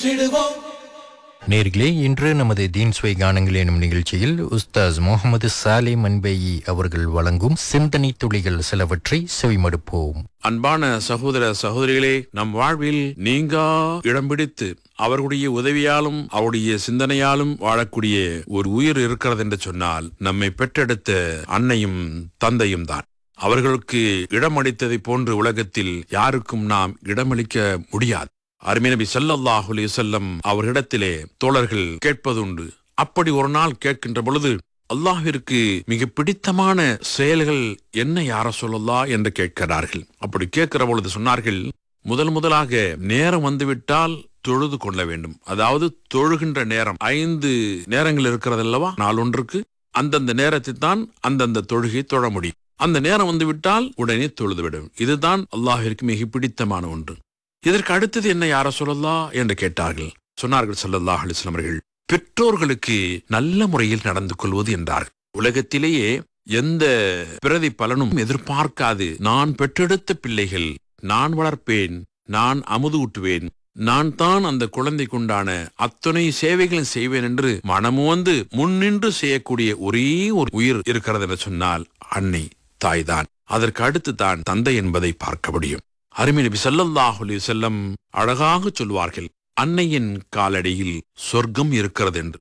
போற்றிடுவோம் நேர்களே இன்று நமது தீன்ஸ்வை கானங்கள் எனும் நிகழ்ச்சியில் உஸ்தாஸ் முகமது சாலே மன்பேயி அவர்கள் வழங்கும் சிந்தனை துளிகள் சிலவற்றை செவிமடுப்போம் அன்பான சகோதர சகோதரிகளே நம் வாழ்வில் நீங்கா இடம் பிடித்து அவர்களுடைய உதவியாலும் அவருடைய சிந்தனையாலும் வாழக்கூடிய ஒரு உயிர் இருக்கிறது என்று சொன்னால் நம்மை பெற்றெடுத்த அன்னையும் தந்தையும் தான் அவர்களுக்கு இடமளித்ததை போன்று உலகத்தில் யாருக்கும் நாம் இடமளிக்க முடியாது அருமை நபி ஸல்லல்லாஹு அலைஹி வஸல்லம் அவர்களிடத்திலே தோழர்கள் கேட்பதுண்டு அப்படி ஒரு நாள் கேட்கின்ற பொழுது அல்லாஹ்விற்கு மிக பிடித்தமான செயல்கள் என்ன யார சொல்லலா என்று கேட்கிறார்கள் அப்படி கேட்கிற பொழுது சொன்னார்கள் முதல் முதலாக நேரம் வந்துவிட்டால் தொழுது கொள்ள வேண்டும் அதாவது தொழுகின்ற நேரம் ஐந்து நேரங்கள் இருக்கிறது அல்லவா நாளொன்றுக்கு அந்தந்த நேரத்தில் தான் அந்தந்த தொழுகை தொழ முடியும் அந்த நேரம் வந்துவிட்டால் உடனே தொழுது விடும் இதுதான் அல்லாஹிற்கு மிக பிடித்தமான ஒன்று இதற்கு அடுத்தது என்ன யார சொல்லலா என்று கேட்டார்கள் சொன்னார்கள் ஸல்லல்லாஹு அலைஹி வஸல்லம் அவர்கள் பெற்றோர்களுக்கு நல்ல முறையில் நடந்து கொள்வது என்றார்கள் உலகத்திலேயே எந்த பிரதி பலனும் எதிர்பார்க்காது நான் பெற்றெடுத்த பிள்ளைகள் நான் வளர்ப்பேன் நான் அமுது ஊட்டுவேன் நான் தான் அந்த குழந்தைக்குண்டான அத்தனை சேவைகளும் செய்வேன் என்று மனமுவந்து முன்னின்று செய்யக்கூடிய ஒரே ஒரு உயிர் இருக்கிறது என்று சொன்னால் அன்னை தாய்தான் அதற்கு அடுத்து தான் தந்தை என்பதை பார்க்க முடியும் அருமை நபி ஸல்லல்லாஹு அலைஹி வஸல்லம் அழகாக சொல்வார்கள் அன்னையின் காலடியில் சொர்க்கம் இருக்கிறது என்று